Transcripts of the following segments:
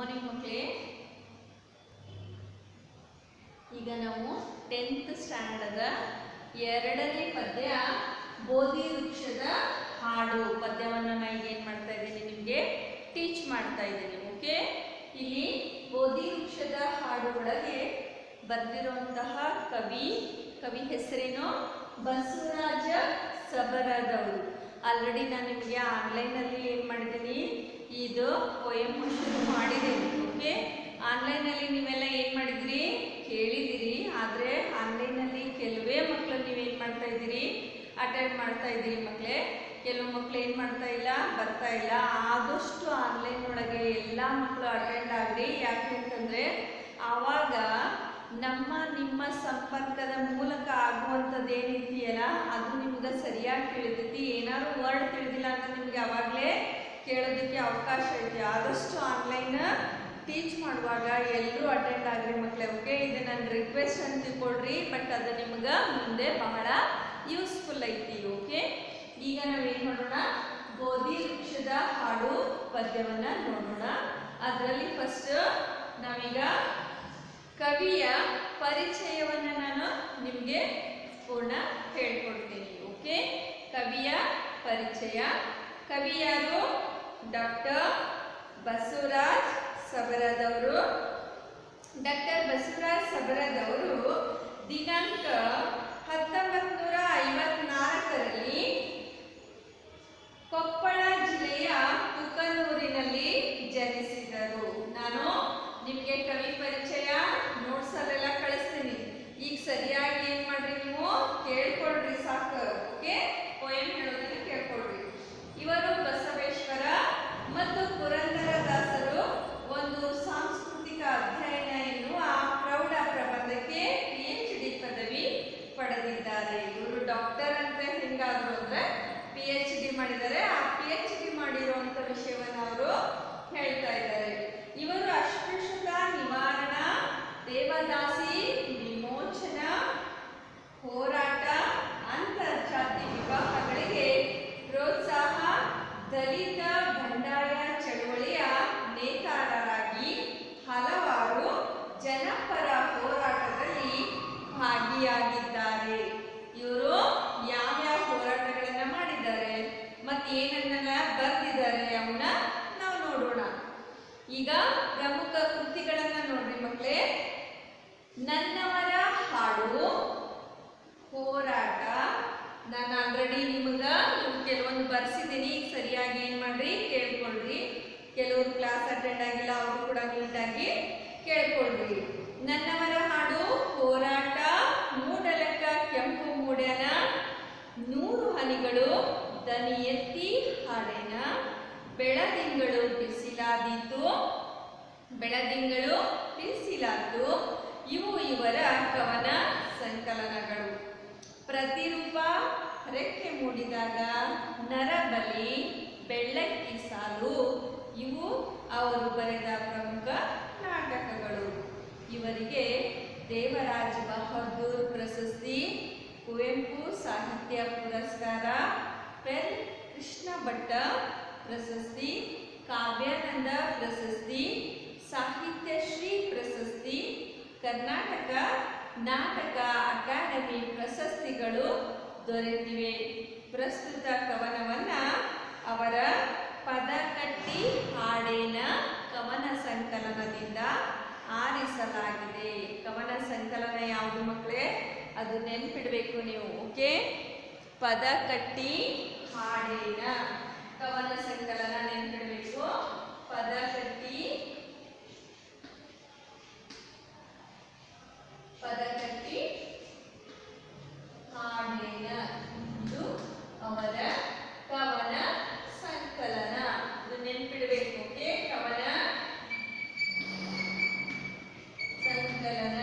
morning ಮಕ್ಕಳೇ ಈಗ ನಾವು ಟೆಂತ್ ಸ್ಟ್ಯಾಂಡರ್ಡ್ ಎರಡನೇ ಪದ್ಯ ಬೋಧಿ ವೃಕ್ಷದ ಹಾಡು ಪದ್ಯವನ್ನು ನಾನು ಈಗ ಏನು ಮಾಡ್ತಾ ಇದ್ದೀನಿ ನಿಮಗೆ ಟೀಚ್ ಮಾಡ್ತಾ ಇದ್ದೀನಿ ಓಕೆ ಇಲ್ಲಿ ಬೋಧಿ ವೃಕ್ಷದ ಹಾಡು ಒಳಗೆ ಬರೆದಿರುವಂತಹ ಕವಿ ಕವಿ ಹೆಸರೇನು ಬಸವರಾಜ ಸಬರದವರು ಆಲ್ರೆಡಿ ನಾನು ನಿಮಗೆ ಆನ್ಲೈನಲ್ಲಿ ಏನು ಮಾಡಿದ್ದೀನಿ ಇದು ಪೊಯಮ್ ಶುರು ಮಾಡಿದ್ದೀನಿ ಓಕೆ ಆನ್ಲೈನಲ್ಲಿ ನೀವೆಲ್ಲ ಏನು ಮಾಡಿದಿರಿ ಕೇಳಿದಿರಿ ಆದರೆ ಆನ್ಲೈನಲ್ಲಿ ಕೆಲವೇ ಮಕ್ಕಳು ನೀವೇನು ಮಾಡ್ತಾ ಇದ್ದೀರಿ ಅಟೆಂಡ್ ಮಾಡ್ತಾ ಇದ್ದೀರಿ ಮಕ್ಕಳೇ ಕೆಲವು ಮಕ್ಕಳು ಏನು ಮಾಡ್ತಾ ಇಲ್ಲ ಬರ್ತಾ ಇಲ್ಲ ಆದಷ್ಟು ಆನ್ಲೈನ್ ಒಳಗೆ ಎಲ್ಲ ಮಕ್ಕಳು ಅಟೆಂಡ್ ಆಗಲಿ ಯಾಕೆ ಅಂತಂದರೆ ಆವಾಗ ನಮ್ಮ ನಿಮ್ಮ ಸಂಪರ್ಕದ ಮೂಲಕ ಆಗುವಂಥದ್ದು ಏನಿದೆಯಲ್ಲ ಅದು ನಿಮ್ಗೆ ಸರಿಯಾಗಿ ತಿಳಿತೈತಿ ಏನಾದ್ರು ವರ್ಡ್ ತಿಳಿದಿಲ್ಲ ಅಂತ ನಿಮಗೆ ಅವಾಗಲೇ ಕೇಳೋದಕ್ಕೆ ಅವಕಾಶ ಐತಿ ಆದಷ್ಟು ಆನ್ಲೈನ್ ಟೀಚ್ ಮಾಡುವಾಗ ಎಲ್ಲರೂ ಅಟೆಂಡ್ ಆಗ್ರಿ ಮಕ್ಕಳೇ ಓಕೆ ಇದು ನನ್ನ ರಿಕ್ವೆಸ್ಟ್ ಅಂತ ತಿಳ್ಕೊಳ್ರಿ ಬಟ್ ಅದು ನಿಮ್ಗೆ ಮುಂದೆ ಬಹಳ ಯೂಸ್ಫುಲ್ ಐತಿ ಓಕೆ ಈಗ ನಾವೇನು ಮಾಡೋಣ ಗೋಧಿ ವೃಕ್ಷದ ಹಾಡು ಪದ್ಯವನ್ನು ನೋಡೋಣ ಅದರಲ್ಲಿ ಫಸ್ಟ್ ನಾವೀಗ ಕವಿಯ ಪರಿಚಯವನ್ನು ನಾನು ನಿಮಗೆ ಪೂರ್ಣ ಹೇಳ್ಕೊಡ್ತೀನಿ ಓಕೆ ಕವಿಯ ಪರಿಚಯ ಕವಿ ಯಾರು ಡಾಕ್ಟರ್ ಬಸವರಾಜ್ ಸಬರದವರು ಡಾಕ್ಟರ್ ಬಸವರಾಜ್ ಸಬರದವರು ದಿನಾಂಕ ಹತ್ತೊಂಬತ್ತು ನೂರ ಐವತ್ನಾಲ್ಕರಲ್ಲಿ ಕೊಪ್ಪಳ ಜಿಲ್ಲೆಯ ತುಕನೂರಿನಲ್ಲಿ ಜನಿಸಿದರು ನಾನು ನಿಮಗೆ ಕವಿ ಪರಿಚಯ ನೋಟ್ಸ್ ಅಲ್ಲೆಲ್ಲ ಕಳಿಸ್ತೀನಿ ಈಗ ಸರಿಯಾಗಿ ಏನ್ ಮಾಡ್ರಿ ನೀವು ಕೇಳ್ಕೊಳ್ರಿ ಸಾಕು ಓಕೆ ಪೋಯಮ್ ಹೇಳೋದನ್ನ ಕೇಳ್ಕೊಳ್ರಿ ಇವರು ಬಸವೇಶ್ವರ ಮತ್ತು ಪುರಂದರದಾಸರು ಒಂದು ಸಾಂಸ್ಕೃತಿಕ ಅಧ್ಯಯನ ಎನ್ನುವ ಪ್ರೌಢ ಪ್ರಬಂಧಕ್ಕೆ ಪಿ ಎಚ್ ಡಿ ಪದವಿ ಪಡೆದಿದ್ದಾರೆ ಇವರು ಡಾಕ್ಟರ್ ಅಂತ ಹೆಂಗಾದ್ರು ಅಂದ್ರೆ ಪಿ ಎಚ್ ಡಿ ಮಾಡಿದ್ದಾರೆ ಆ ಪಿ ಎಚ್ ಡಿ ಮಾಡಿರುವಂತ ವಿಷಯವನ್ನು ಅವರು ಹೇಳ್ತಾ ಇದ್ದಾರೆ ಇವರು ಅಸ್ಪೃಶ್ಯತಾ ನಿವಾರಣ ದೇವದಾಸಿ ವಿಮೋಚನ ಹೋರಾಟ ಅಂತರ್ಜಾತಿ ವಿವಾಹಗಳಿಗೆ ಪ್ರೋತ್ಸಾಹ ದಲಿತ ಬಂಡಾಯ ಚಳವಳಿಯ ನೇತಾರರಾಗಿ ಹಲವಾರು ಜನಪರ ಹೋರಾಟದಲ್ಲಿ ಭಾಗಿಯಾಗಿದ್ದಾರೆ ಇವರು ಯಾವ್ಯಾವ ಹೋರಾಟಗಳನ್ನ ಮಾಡಿದ್ದಾರೆ ಮತ್ತೆ ಏನನ್ನೆಲ್ಲ ಬರೆದಿದ್ದಾರೆ ಅವನ್ನ ನಾವು ನೋಡೋಣ ಈಗ ಪ್ರಮುಖ ಕೃತಿಗಳನ್ನ ನೋಡ್ರಿ ಮಕ್ಕಳೇ ನನ್ನವರ ಹಾಡು ಹೋರಾಟ ನಾನು ಆಲ್ರೆಡಿ ನಿಮ್ಗೆ ಇವು ಕೆಲವೊಂದು ಬರ್ಸಿದ್ದೀನಿ ಈಗ ಸರಿಯಾಗಿ ಏನು ಮಾಡ್ರಿ ಕೇಳ್ಕೊಳ್ರಿ ಕೆಲವರು ಕ್ಲಾಸ್ ಅಟೆಂಡ್ ಆಗಿಲ್ಲ ಅವರು ಕೂಡ ನೀಟಾಗಿ ಕೇಳ್ಕೊಳ್ರಿ ನನ್ನವರ ಹಾಡು ಹೋರಾಟ ಮೂಡಲಕ್ಕ ಕೆಂಪು ಮೂಡನ ನೂರು ಹನಿಗಳು ದನಿ ಎತ್ತಿ ಹಾಡೆನ ಬೆಳದಿಂಗಳು ಬಿಸಿಲಾದೀತು ಬೆಳದಿಂಗಳು ಬಿಸಿಲಾತು ಇವು ಇವರ ಕವನ ಸಂಕಲನಗಳು ಪ್ರತಿರೂಪ ರೆಕ್ಕೆ ಮೂಡಿದಾಗ ನರಬಲಿ ಬೆಳ್ಳಕ್ಕಿ ಸಾಲು ಇವು ಅವರು ಬರೆದ ಪ್ರಮುಖ ನಾಟಕಗಳು ಇವರಿಗೆ ದೇವರಾಜ್ ಬಹದ್ದೂರ್ ಪ್ರಶಸ್ತಿ ಕುವೆಂಪು ಸಾಹಿತ್ಯ ಪುರಸ್ಕಾರ ಪೆನ್ ಕೃಷ್ಣ ಭಟ್ಟ ಪ್ರಶಸ್ತಿ ಕಾವ್ಯಾನಂದ ಪ್ರಶಸ್ತಿ ಸಾಹಿತ್ಯ ಶ್ರೀ ಪ್ರಶಸ್ತಿ ಕರ್ನಾಟಕ ನಾಟಕ ಅಕಾಡೆಮಿ ಪ್ರಶಸ್ತಿಗಳು ದೊರೆತಿವೆ ಪ್ರಸ್ತುತ ಕವನವನ್ನ ಅವರ ಪದಕಟ್ಟಿ ಹಾಡೇನ ಕವನ ಸಂಕಲನದಿಂದ ಆರಿಸಲಾಗಿದೆ ಕವನ ಸಂಕಲನ ಯಾವುದು ಮಕ್ಕಳೇ ಅದು ನೆನ್ಪಿಡಬೇಕು ನೀವು ಓಕೆ ಪದಕಟ್ಟಿ ಹಾಡೇನ ಕವನ ಸಂಕಲನ ನೆನ್ಪಿಡಬೇಕು ಪದಕಟ್ಟಿ ಪದಕಟ್ಟಿ ಹಾಡೇನ ಇದು ಅವರ ಕವನ ಸಂಕಲನ ಇದು ನೆನ್ಪಿಡಬೇಕು ಓಕೆ ಕವನ ಸಂಕಲನ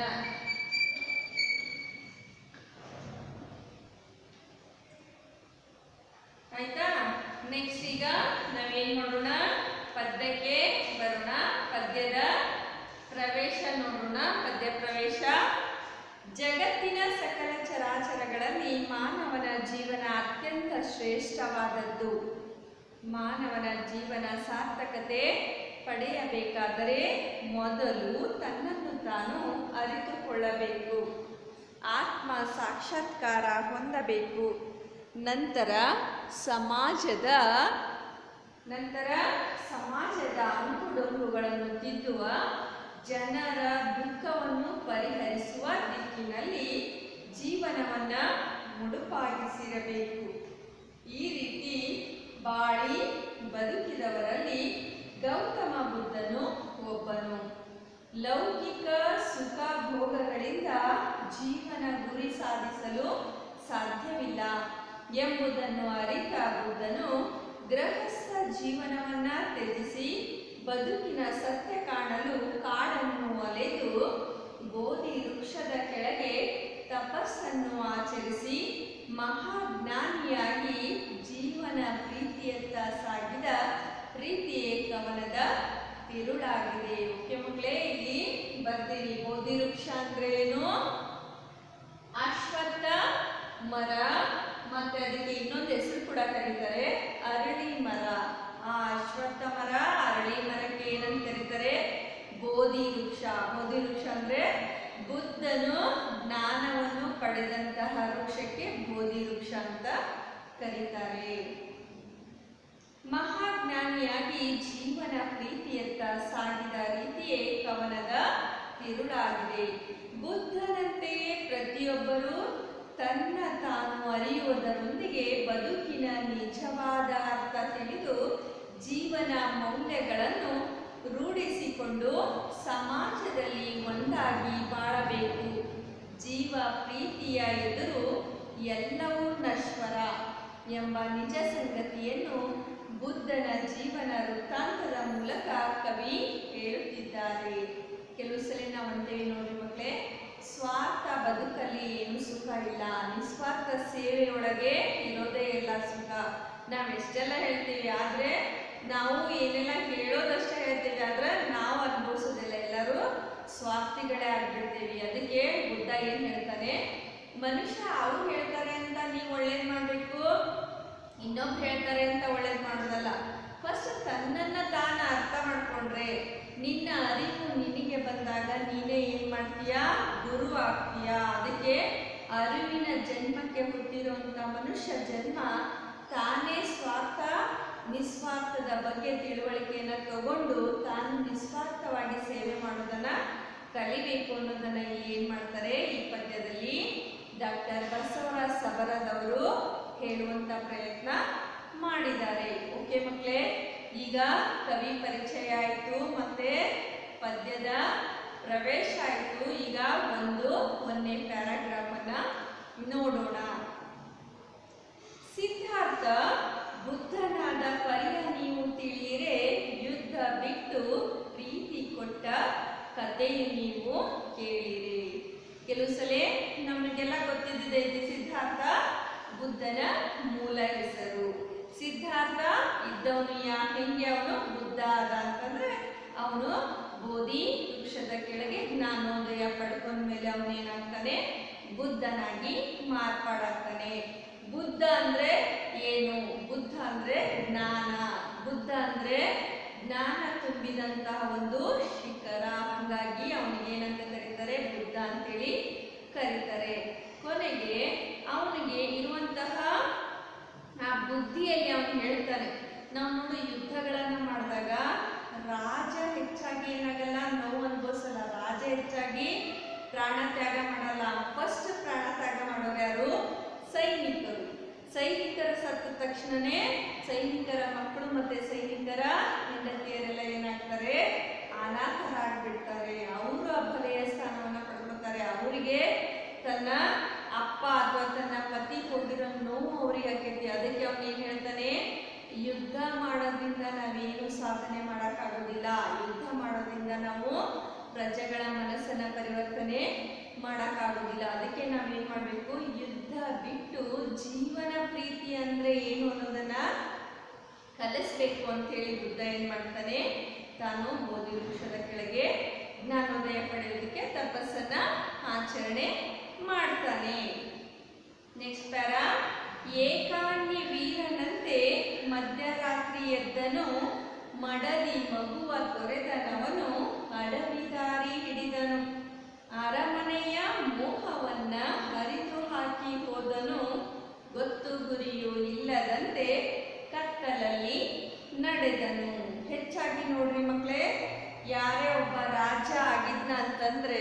ಆಯ್ತಾ ನೆಕ್ಸ್ಟ್ ಈಗ ನಾವೇನ್ ಮಾಡೋಣ ಪದ್ಯಕ್ಕೆ ಬರೋಣ ಪದ್ಯದ ಪ್ರವೇಶ ನೋಡೋಣ ಪದ್ಯ ಪ್ರವೇಶ ಜಗತ್ತಿನ ಸಕಲ ಚರಾಚರಗಳಲ್ಲಿ ಮಾನವನ ಜೀವನ ಅತ್ಯಂತ ಶ್ರೇಷ್ಠವಾದದ್ದು ಮಾನವನ ಜೀವನ ಸಾರ್ಥಕತೆ ಪಡೆಯಬೇಕಾದರೆ ಮೊದಲು ತನ್ನನ್ನು ತಾನು ಅರಿತುಕೊಳ್ಳಬೇಕು ಆತ್ಮ ಸಾಕ್ಷಾತ್ಕಾರ ಹೊಂದಬೇಕು ನಂತರ ಸಮಾಜದ ನಂತರ ಸಮಾಜದ ಅಂಕುಡೊಂಕುಗಳನ್ನು ತಿದ್ದುವ ಜನರ ದುಃಖವನ್ನು ಪರಿಹರಿಸುವ ದಿಕ್ಕಿನಲ್ಲಿ ಜೀವನವನ್ನ ಮುಡುಪಾಗಿಸಿರಬೇಕು ಈ ರೀತಿ ಬಾಳಿ ಬದುಕಿದವರಲ್ಲಿ ಗೌತಮ ಬುದ್ಧನು ಒಬ್ಬನು ಲೌಕಿಕ ಸುಖ ಭೋಗಗಳಿಂದ ಜೀವನ ಗುರಿ ಸಾಧಿಸಲು ಸಾಧ್ಯವಿಲ್ಲ ಎಂಬುದನ್ನು ಅರಿತ ಬುದ್ಧನು ಗೃಹಸ್ಥ ಜೀವನವನ್ನ ತ್ಯಜಿಸಿ ಬದುಕಿನ ಸತ್ಯ ಕಾಣಲು ಕಾಡನ್ನು ಅಲೆದು ಬೋಧಿ ವೃಕ್ಷದ ಕೆಳಗೆ ತಪಸ್ಸನ್ನು ಆಚರಿಸಿ ಮಹಾಜ್ಞಾನಿಯಾಗಿ ಜೀವನ ಪ್ರೀತಿಯತ್ತ ಸಾಗಿದ ರೀತಿಯೇ ಕವನದ ತಿರುಳಾಗಿದೆ ಓಕೆ ಮಕ್ಕಳೇ ಇಲ್ಲಿ ಬರ್ತೀರಿ ಬೋಧಿ ವೃಕ್ಷ ಅಂದ್ರೆ ಏನು ಅಶ್ವತ್ಥ ಮರ ಮತ್ತೆ ಅದಕ್ಕೆ ಇನ್ನೊಂದು ಹೆಸರು ಕೂಡ ಕರೀತಾರೆ ಅರಳಿ ಮರ ಆ ಅಶ್ವತ್ಥ ಮರ ಅರಳಿ ಮರಕ್ಕೆ ಏನಂತ ಕರೀತಾರೆ ಬೋಧಿ ವೃಕ್ಷ ಬೋಧಿ ವೃಕ್ಷ ಅಂದ್ರೆ ಬುದ್ಧನು ಜ್ಞಾನವನ್ನು ಪಡೆದಂತಹ ವೃಕ್ಷಕ್ಕೆ ಬೋಧಿ ವೃಕ್ಷ ಅಂತ ಕರೀತಾರೆ ಮಹಾಜ್ಞಾನಿಯಾಗಿ ಜೀವನ ಪ್ರೀತಿಯತ್ತ ಸಾಗಿದ ರೀತಿಯೇ ಕವನದ ತಿರುಳಾಗಿದೆ ಬುದ್ಧನಂತೆಯೇ ಪ್ರತಿಯೊಬ್ಬರೂ ತನ್ನ ತಾನು ಅರಿಯುವುದರೊಂದಿಗೆ ಬದುಕಿನ ನಿಜವಾದ ಅರ್ಥ ತಿಳಿದು ಜೀವನ ಮೌಲ್ಯಗಳನ್ನು ರೂಢಿಸಿಕೊಂಡು ಸಮಾಜದಲ್ಲಿ ಒಂದಾಗಿ ಬಾಳಬೇಕು ಜೀವ ಪ್ರೀತಿಯ ಎದುರು ಎಲ್ಲವೂ ನಶ್ವರ ಎಂಬ ನಿಜ ಸಂಗತಿಯನ್ನು ಬುದ್ಧನ ಜೀವನ ವೃತ್ತಾಂತದ ಮೂಲಕ ಕವಿ ಹೇಳುತ್ತಿದ್ದಾರೆ ಕೆಲವು ಸಲ ನಾವು ಅಂತೇವೆ ನೋಡಿ ಮಕ್ಕಳೇ ಸ್ವಾರ್ಥ ಬದುಕಲ್ಲಿ ಏನು ಸುಖ ಇಲ್ಲ ನಿಸ್ವಾರ್ಥ ಸೇವೆಯೊಳಗೆ ಇರೋದೇ ಇಲ್ಲ ಸುಖ ನಾವು ಎಷ್ಟೆಲ್ಲ ಹೇಳ್ತೀವಿ ಆದರೆ ನಾವು ಏನೆಲ್ಲ ಹೇಳೋದಷ್ಟೇ ಹೇಳ್ತೀವಿ ಆದ್ರೆ ನಾವು ಅನುಭವಿಸೋದಿಲ್ಲ ಎಲ್ಲರೂ ಸ್ವಾರ್ಥಿಗಳೇ ಆಗ್ಬಿಡ್ತೀವಿ ಅದಕ್ಕೆ ಬುದ್ಧ ಏನು ಹೇಳ್ತಾನೆ ಮನುಷ್ಯ ಅವ್ರು ಹೇಳ್ತಾರೆ ಅಂತ ನೀವು ಒಳ್ಳೇದು ಮಾಡಬೇಕು ಇನ್ನೊಬ್ರು ಹೇಳ್ತಾರೆ ಅಂತ ಒಳ್ಳೇದು ಮಾಡೋದಲ್ಲ ಫಸ್ಟ್ ತನ್ನನ್ನ ತಾನ ಅರ್ಥ ಮಾಡ್ಕೊಂಡ್ರೆ ನಿನ್ನ ಅರಿವು ನಿನಗೆ ಬಂದಾಗ ನೀನೇ ಏನ್ ಮಾಡ್ತೀಯಾ ಗುರು ಆಗ್ತೀಯಾ ಅದಕ್ಕೆ ಅರಿವಿನ ಜನ್ಮಕ್ಕೆ ಹುಟ್ಟಿರುವಂತ ಮನುಷ್ಯ ಜನ್ಮ ತಾನೇ ಸ್ವಾರ್ಥ ನಿಸ್ವಾರ್ಥದ ಬಗ್ಗೆ ತಿಳುವಳಿಕೆಯನ್ನ ತಗೊಂಡು ತಾನು ನಿಸ್ವಾರ್ಥವಾಗಿ ಸೇವೆ ಮಾಡೋದನ್ನ ಕಲಿಬೇಕು ಅನ್ನೋದನ್ನ ಇಲ್ಲಿ ಏನ್ ಮಾಡ್ತಾರೆ ಈ ಪದ್ಯದಲ್ಲಿ ಡಾಕ್ಟರ್ ಬಸವರಾಜ್ ಸಬರದವರು ಹೇಳುವಂತ ಪ್ರಯತ್ನ ಮಾಡಿದ್ದಾರೆ ಓಕೆ ಮಕ್ಕಳೇ ಈಗ ಕವಿ ಪರಿಚಯ ಆಯಿತು ಮತ್ತೆ ಪದ್ಯದ ಪ್ರವೇಶ ಆಯಿತು ಈಗ ಒಂದು ಒಂದನೇ ಪ್ಯಾರಾಗ್ರಾಫ್ ಅನ್ನ ನೋಡೋಣ ಸಿದ್ಧಾರ್ಥ ಬುದ್ಧನಾದ ಪರಿಯ ನೀವು ತಿಳಿಯರೆ ಯುದ್ಧ ಬಿಟ್ಟು ಪ್ರೀತಿ ಕೊಟ್ಟ ಕಥೆಯು ನೀವು ಕೇಳಿರಿ ಕೆಲವು ಸಲ ನಮಗೆಲ್ಲ ಗೊತ್ತಿದ್ದಿದೆ ಇದು ಸಿದ್ಧಾರ್ಥ ಬುದ್ಧನ ಮೂಲ ಹೆಸರು ಸಿದ್ಧಾರ್ಥ ಇದ್ದವನು ಯಾ ಹೆಂಗೆ ಅವನು ಬುದ್ಧ ಆದ ಅಂತಂದ್ರೆ ಅವನು ಬೋಧಿ ವೃಕ್ಷದ ಕೆಳಗೆ ಜ್ಞಾನೋದಯ ಪಡ್ಕೊಂಡ ಮೇಲೆ ಅವನೇನಾಗ್ತಾನೆ ಬುದ್ಧನಾಗಿ ಮಾರ್ಪಾಡಾಗ್ತಾನೆ ಬುದ್ಧ ಅಂದ್ರೆ ಏನು ಬುದ್ಧ ಅಂದ್ರೆ ಜ್ಞಾನ ಬುದ್ಧ ಅಂದ್ರೆ ಜ್ಞಾನ ತುಂಬಿದಂತಹ ಒಂದು ಶಿಖರ ಹಾಗಾಗಿ ಅವನಿಗೆ ಏನಂತ ಕರೀತಾರೆ ಬುದ್ಧ ಅಂತೇಳಿ ಕರೀತಾರೆ ಕೊನೆಗೆ ಅವನಿಗೆ ಇರುವಂತಹ ಆ ಬುದ್ಧಿಯಲ್ಲಿ ಅವನು ಹೇಳ್ತಾನೆ ನಾವು ನೋಡು ಯುದ್ಧಗಳನ್ನು ಮಾಡಿದಾಗ ರಾಜ ಹೆಚ್ಚಾಗಿ ಏನಾಗಲ್ಲ ನೋವು ಅನುಭವಿಸಲ್ಲ ರಾಜ ಹೆಚ್ಚಾಗಿ ಪ್ರಾಣ ತ್ಯಾಗ ಮಾಡಲ್ಲ ಫಸ್ಟ್ ಪ್ರಾಣ ತ್ಯಾಗ ಮಾಡೋರು ಯಾರು ಸೈನಿಕರು ಸೈನಿಕರು ಸತ್ತ ತಕ್ಷಣನೇ ಸೈನಿಕರ ಮಕ್ಕಳು ಮತ್ತೆ ಸೈನಿಕರ ಹೆಂಡತಿಯರೆಲ್ಲ ಏನಾಗ್ತಾರೆ ಅನಾಥರಾಗ್ಬಿಡ್ತಾರೆ ಅವರು ಅಭಲೆಯ ಸ್ಥಾನವನ್ನು ಪಡ್ಕೊಳ್ತಾರೆ ಅವರಿಗೆ ತನ್ನ ಅಪ್ಪ ಅಥವಾ ತನ್ನ ಪತಿ ಹೋಗಿರೋ ನೋವು ಅವರಿಗೆ ಆಕೈತಿ ಅದಕ್ಕೆ ಅವ್ನು ಏನು ಹೇಳ್ತಾನೆ ಯುದ್ಧ ಮಾಡೋದ್ರಿಂದ ನಾವೇನು ಸಾಧನೆ ಮಾಡೋಕ್ಕಾಗೋದಿಲ್ಲ ಯುದ್ಧ ಮಾಡೋದ್ರಿಂದ ನಾವು ಪ್ರಜೆಗಳ ಮನಸ್ಸನ್ನ ಪರಿವರ್ತನೆ ಮಾಡೋಕ್ಕಾಗೋದಿಲ್ಲ ಅದಕ್ಕೆ ನಾವೇನು ಮಾಡಬೇಕು ಯುದ್ಧ ಬಿಟ್ಟು ಜೀವನ ಪ್ರೀತಿ ಅಂದರೆ ಏನು ಅನ್ನೋದನ್ನ ಕಲಿಸ್ಬೇಕು ಅಂತ ಹೇಳಿ ಬುದ್ಧ ಏನು ಮಾಡ್ತಾನೆ ತಾನು ಬೋಧಿ ವೃಕ್ಷದ ಕೆಳಗೆ ಜ್ಞಾನೋದಯ ಪಡೆಯೋದಕ್ಕೆ ತಪಸ್ಸನ್ನ ಆಚರಣೆ ಮಾಡ್ತಾನೆ ನೆಕ್ಸ್ಟ್ ಪ್ಯಾರ ಏಕಾಂಗಿ ವೀರನಂತೆ ಮಧ್ಯರಾತ್ರಿ ಎದ್ದನು ಮಡದಿ ಮಗುವ ತೊರೆದನವನು ಅಡವಿ ದಾರಿ ಹಿಡಿದನು ಅರಮನೆಯ ಮೋಹವನ್ನ ಹರಿದು ಹಾಕಿ ಹೋದನು ಗೊತ್ತು ಗುರಿಯೂ ಇಲ್ಲದಂತೆ ಕತ್ತಲಲ್ಲಿ ನಡೆದನು ಹೆಚ್ಚಾಗಿ ನೋಡ್ರಿ ಮಕ್ಕಳೇ ಯಾರೇ ಒಬ್ಬ ರಾಜ ಆಗಿದ್ನ ಅಂತಂದ್ರೆ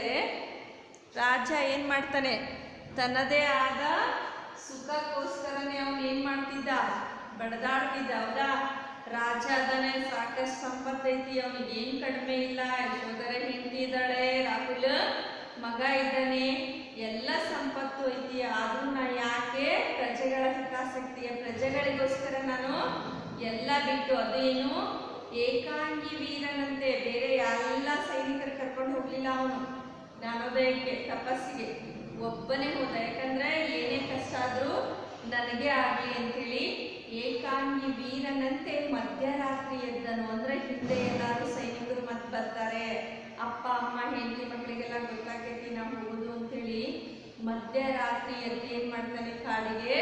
ರಾಜ ಏನ್ ಮಾಡ್ತಾನೆ ತನ್ನದೇ ಆದ ಸುಖಕ್ಕೋಸ್ಕರನೇ ಅವನು ಏನ್ ಮಾಡ್ತಿದ್ದ ಬಡದಾಡ್ತಿದ್ದ ಹೌದಾ ರಾಜ ಅದನ್ನೇ ಸಾಕಷ್ಟು ಸಂಪತ್ತೈತಿ ಅವನಿಗೆ ಏನ್ ಕಡಿಮೆ ಇಲ್ಲ ಯಶೋಧರ ಹೆಂಡತಿ ಇದ್ದಾಳೆ ರಾಹುಲ್ ಮಗ ಇದ್ದಾನೆ ಎಲ್ಲ ಸಂಪತ್ತು ಐತಿ ಆದ್ರೂ ನಾ ಯಾಕೆ ಪ್ರಜೆಗಳ ಹಿತಾಸಕ್ತಿಯ ಪ್ರಜೆಗಳಿಗೋಸ್ಕರ ನಾನು ಎಲ್ಲ ಬಿಟ್ಟು ಅದು ಏನು ಏಕಾಂಗಿ ವೀರನಂತೆ ಬೇರೆ ಎಲ್ಲ ಸೈನಿಕರು ಕರ್ಕೊಂಡು ಹೋಗ್ಲಿಲ್ಲ ಅವನು ಜ್ಞಾನೋದಯಕ್ಕೆ ತಪಸ್ಸಿಗೆ ಒಬ್ಬನೇ ಹೋದ ಯಾಕಂದ್ರೆ ಏನೇ ಕಷ್ಟ ಆದ್ರೂ ನನಗೆ ಆಗಲಿ ಅಂತೇಳಿ ಏಕಾಂಗಿ ವೀರನಂತೆ ಮಧ್ಯರಾತ್ರಿ ಎದ್ದನು ಅಂದ್ರೆ ಹಿಂದೆ ಎಲ್ಲಾರು ಸೈನಿಕರು ಮತ್ತೆ ಬರ್ತಾರೆ ಅಪ್ಪ ಅಮ್ಮ ಹೆಂಡತಿ ಮಕ್ಕಳಿಗೆಲ್ಲ ಗೊತ್ತಾಗೈತಿ ನಾವು ಹೋಗುದು ಅಂತೇಳಿ ಮಧ್ಯರಾತ್ರಿ ಎದ್ದು ಏನ್ ಮಾಡ್ತಾನೆ ಕಾಡಿಗೆ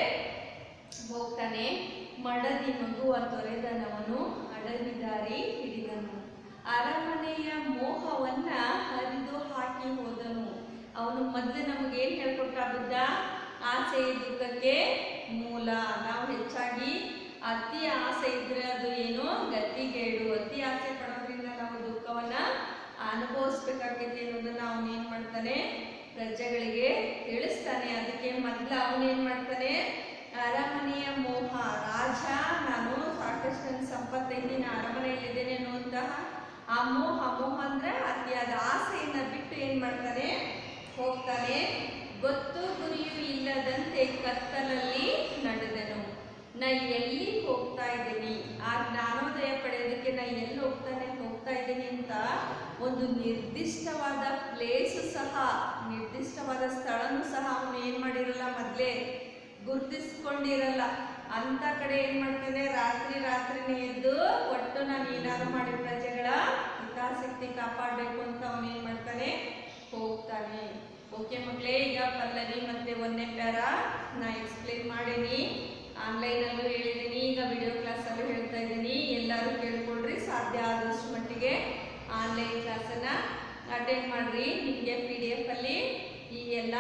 ಹೋಗ್ತಾನೆ ಮಡದಿ ಮಗುವ ತೊರೆದನವನು ಅಡವಿ ದಾರಿ ಹಿಡಿದನು ಅರಮನೆಯ ಮೋಹವನ್ನ ಹರಿದು ಹಾಕಿ ಹೋದನು ಅವನು ಮೊದಲು ನಮಗೇನು ಹೇಳ್ಕೊಟ್ಟ ಬುದ್ಧ ಆಸೆ ದುಃಖಕ್ಕೆ ಮೂಲ ನಾವು ಹೆಚ್ಚಾಗಿ ಅತಿ ಆಸೆ ಇದ್ರೆ ಅದು ಏನು ಗತಿಗೇಡು ಅತಿ ಆಸೆ ಪಡೋದ್ರಿಂದ ನಾವು ದುಃಖವನ್ನ ಅನುಭವಿಸ್ಬೇಕಾಗೈತಿ ಅನ್ನೋದನ್ನ ಅವನೇನ್ ಮಾಡ್ತಾನೆ ಪ್ರಜೆಗಳಿಗೆ ತಿಳಿಸ್ತಾನೆ ಅದಕ್ಕೆ ಮೊದ್ಲು ಅವನೇನ್ ಮಾಡ್ತಾನೆ ಅರಮನೆಯ ಮೋಹ ರಾಜ ನಾನು ಸಾಕಷ್ಟು ನನ್ನ ಸಂಪತ್ತೈತಿ ನಾನು ಅರಮನೆಯಲ್ಲಿದ್ದೇನೆ ಅನ್ನುವಂತಹ ಆ ಮೋಹ ಮೋಹ ಅಂದ್ರೆ ಅತಿಯಾದ ಆಸೆಯನ್ನ ಬಿಟ್ಟು ಏನ್ ಮಾಡ್ತಾನೆ ಹೋಗ್ತಾನೆ ಗೊತ್ತು ಗುರಿಯೂ ಇಲ್ಲದಂತೆ ಕತ್ತಲಲ್ಲಿ ನಡೆದನು ನಾ ಎಲ್ಲಿ ಹೋಗ್ತಾ ಇದ್ದೀನಿ ಆ ಜ್ಞಾನೋದಯ ಪಡೆಯೋದಕ್ಕೆ ನಾ ಎಲ್ಲಿ ಹೋಗ್ತಾನೆ ಹೋಗ್ತಾ ಇದ್ದೀನಿ ಅಂತ ಒಂದು ನಿರ್ದಿಷ್ಟವಾದ ಪ್ಲೇಸು ಸಹ ನಿರ್ದಿಷ್ಟವಾದ ಸ್ಥಳನೂ ಸಹ ಅವನು ಏನು ಮಾಡಿರಲ್ಲ ಮೊದಲೇ ಗುರ್ತಿಸ್ಕೊಂಡಿರಲ್ಲ ಅಂತ ಕಡೆ ಏನ್ ಮಾಡ್ತಾನೆ ರಾತ್ರಿ ರಾತ್ರಿನೇ ಎದ್ದು ಒಟ್ಟು ನಾನು ಏನಾದ್ರು ಮಾಡಿ ಪ್ರಜೆಗಳ ಹಿತಾಸಕ್ತಿ ಕಾಪಾಡಬೇಕು ಅಂತ ಅವನು ಏನ್ ಮಾಡ್ತಾನೆ ಹೋಗ್ತಾನೆ ಓಕೆ ಮಕ್ಕಳೇ ಈಗ ಪಲ್ಲವಿ ಮತ್ತೆ ಒಂದನೇ ಪ್ಯಾರ ನಾ ಎಕ್ಸ್ಪ್ಲೇನ್ ಮಾಡೀನಿ ಆನ್ಲೈನಲ್ಲೂ ಹೇಳಿದ್ದೀನಿ ಈಗ ವಿಡಿಯೋ ಕ್ಲಾಸಲ್ಲೂ ಹೇಳ್ತಾ ಇದ್ದೀನಿ ಎಲ್ಲರೂ ಕೇಳ್ಕೊಳ್ರಿ ಸಾಧ್ಯ ಆದಷ್ಟು ಮಟ್ಟಿಗೆ ಆನ್ಲೈನ್ ಕ್ಲಾಸನ್ನು ಅಟೆಂಡ್ ಮಾಡ್ರಿ ನಿಮಗೆ ಪಿ ಡಿ ಎಫ್ ಅಲ್ಲಿ ಈ ಎಲ್ಲ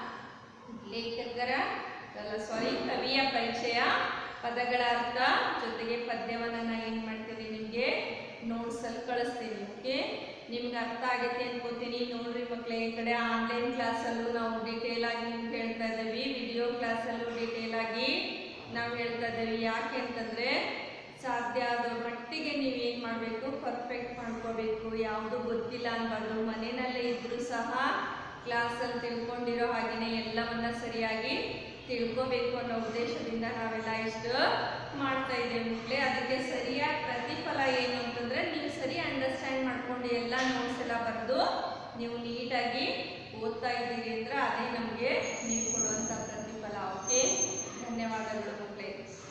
ಲೇಖಕರ ಅಲ್ಲ ಸಾರಿ ಕವಿಯ ಪರಿಚಯ ಪದಗಳ ಅರ್ಥ ಜೊತೆಗೆ ಪದ್ಯವನ್ನು ನಾನು ಏನು ಮಾಡ್ತೀನಿ ನಿಮಗೆ ನೋಟ್ಸಲ್ಲಿ ಕಳಿಸ್ತೀನಿ ಓಕೆ ನಿಮ್ಗೆ ಅರ್ಥ ಆಗೈತೆ ಅನ್ಕೋತೀನಿ ನೋಡ್ರಿ ಮಕ್ಕಳೇ ಈ ಕಡೆ ಆನ್ಲೈನ್ ಕ್ಲಾಸಲ್ಲೂ ನಾವು ಡೀಟೇಲ್ ಆಗಿ ನಿಮ್ಗೆ ಹೇಳ್ತಾ ಇದ್ದೀವಿ ವಿಡಿಯೋ ಕ್ಲಾಸಲ್ಲೂ ಡೀಟೇಲ್ ಆಗಿ ನಾವು ಹೇಳ್ತಾ ಇದ್ದೀವಿ ಯಾಕೆ ಅಂತಂದರೆ ಸಾಧ್ಯ ಆದ ಮಟ್ಟಿಗೆ ನೀವೇನು ಮಾಡಬೇಕು ಪರ್ಫೆಕ್ಟ್ ಮಾಡ್ಕೋಬೇಕು ಯಾವುದು ಗೊತ್ತಿಲ್ಲ ಅನ್ಬಾರ್ದು ಮನೆಯಲ್ಲೇ ಇದ್ರೂ ಸಹ ಕ್ಲಾಸಲ್ಲಿ ತಿಳ್ಕೊಂಡಿರೋ ಹಾಗೆಯೇ ಎಲ್ಲವನ್ನ ಸರಿಯಾಗಿ ತಿಳ್ಕೋಬೇಕು ಅನ್ನೋ ಉದ್ದೇಶದಿಂದ ನಾವೆಲ್ಲ ಇಷ್ಟು ಮಾಡ್ತಾ ಇದ್ದೇವೆ ಮಕ್ಕಳೇ ಅದಕ್ಕೆ ಸರಿಯಾದ ಪ್ರತಿಫಲ ಏನು ಅಂತಂದರೆ ನೀವು ಸರಿ ಅಂಡರ್ಸ್ಟ್ಯಾಂಡ್ ಮಾಡ್ಕೊಂಡು ಎಲ್ಲ ನೋಟ್ಸ್ ಎಲ್ಲ ಬರೆದು ನೀವು ನೀಟಾಗಿ ಓದ್ತಾ ಇದ್ದೀರಿ ಅಂದ್ರೆ ಅದೇ ನಮಗೆ ನೀವು ಕೊಡುವಂಥ ಪ್ರತಿಫಲ ಓಕೆ ಧನ್ಯವಾದಗಳು ಮಕ್ಕಳೇ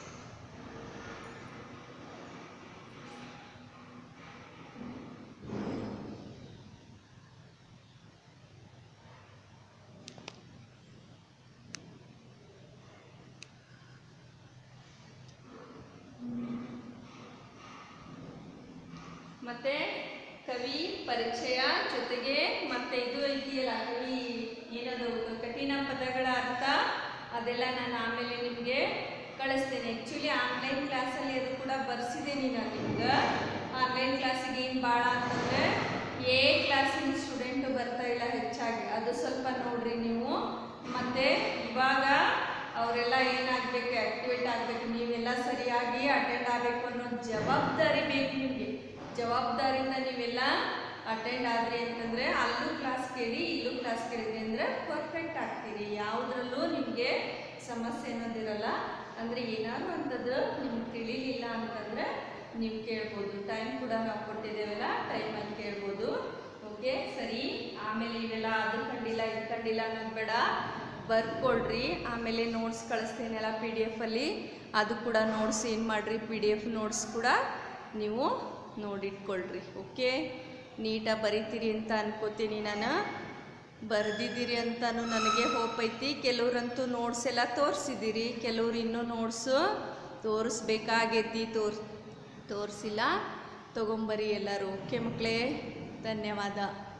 ಮತ್ತೆ ಕವಿ ಪರಿಚಯ ಜೊತೆಗೆ ಮತ್ತೆ ಇದು ಇದೆಯಲ್ಲ ಕವಿ ಏನದು ಕಠಿಣ ಪದಗಳ ಅರ್ಥ ಅದೆಲ್ಲ ನಾನು ಆಮೇಲೆ ನಿಮಗೆ ಕಳಿಸ್ತೇನೆ ಆ್ಯಕ್ಚುಲಿ ಆನ್ಲೈನ್ ಕ್ಲಾಸಲ್ಲಿ ಅದು ಕೂಡ ಬರ್ಸಿದ್ದೀನಿ ನಾನು ನಿಮ್ಗೆ ಆನ್ಲೈನ್ ಕ್ಲಾಸಿಗೆ ಏನು ಭಾಳ ಅಂತಂದರೆ ಎ ಕ್ಲಾಸಿನ ಸ್ಟೂಡೆಂಟು ಬರ್ತಾ ಇಲ್ಲ ಹೆಚ್ಚಾಗಿ ಅದು ಸ್ವಲ್ಪ ನೋಡ್ರಿ ನೀವು ಮತ್ತು ಇವಾಗ ಅವರೆಲ್ಲ ಏನಾಗಬೇಕು ಆ್ಯಕ್ಟಿವೇಟ್ ಆಗಬೇಕು ನೀವೆಲ್ಲ ಸರಿಯಾಗಿ ಅಟೆಂಡ್ ಆಗಬೇಕು ಅನ್ನೋ ಜವಾಬ್ದಾರಿ ಬೇಕು ನಿಮಗೆ ಜವಾಬ್ದಾರಿಯಿಂದ ನೀವೆಲ್ಲ ಅಟೆಂಡ್ ಆದ್ರಿ ಅಂತಂದರೆ ಅಲ್ಲೂ ಕ್ಲಾಸ್ ಕೇಳಿ ಇಲ್ಲೂ ಕ್ಲಾಸ್ ಕೇಳಿದ್ರಿ ಅಂದರೆ ಪರ್ಫೆಕ್ಟ್ ಆಗ್ತೀರಿ ಯಾವುದ್ರಲ್ಲೂ ನಿಮಗೆ ಸಮಸ್ಯೆ ಅನ್ನೋದಿರಲ್ಲ ಅಂದರೆ ಏನಾದ್ರು ಅಂಥದ್ದು ನಿಮ್ಗೆ ತಿಳಿಲಿಲ್ಲ ಅಂತಂದರೆ ನೀವು ಕೇಳ್ಬೋದು ಟೈಮ್ ಕೂಡ ನಾವು ಕೊಟ್ಟಿದ್ದೇವಲ್ಲ ಟೈಮಲ್ಲಿ ಕೇಳ್ಬೋದು ಓಕೆ ಸರಿ ಆಮೇಲೆ ಇವೆಲ್ಲ ಅದು ಕಂಡಿಲ್ಲ ಇದು ಕಂಡಿಲ್ಲ ಅನ್ನೋದು ಬೇಡ ಬರ್ಕೊಳ್ರಿ ಆಮೇಲೆ ನೋಟ್ಸ್ ಕಳಿಸ್ತೇನೆಲ್ಲ ಪಿ ಡಿ ಎಫಲ್ಲಿ ಅದು ಕೂಡ ನೋಟ್ಸ್ ಏನು ಮಾಡಿರಿ ಪಿ ಡಿ ಎಫ್ ನೋಟ್ಸ್ ಕೂಡ ನೀವು ನೋಡಿಟ್ಕೊಳ್ರಿ ಓಕೆ ನೀಟಾಗಿ ಬರಿತೀರಿ ಅಂತ ಅನ್ಕೋತೀನಿ ನಾನು ಬರೆದಿದ್ದೀರಿ ಅಂತಲೂ ನನಗೆ ಹೋಪ್ ಐತಿ ಕೆಲವ್ರಂತೂ ನೋಟ್ಸ್ ಎಲ್ಲ ತೋರಿಸಿದ್ದೀರಿ ಕೆಲವ್ರು ಇನ್ನೂ ನೋಟ್ಸು ತೋರಿಸ್ಬೇಕಾಗೈತಿ ತೋರ್ಸ್ ತೋರಿಸಿಲ್ಲ ತಗೊಂಬರಿ ಎಲ್ಲರೂ ಓಕೆ ಮಕ್ಕಳೇ ಧನ್ಯವಾದ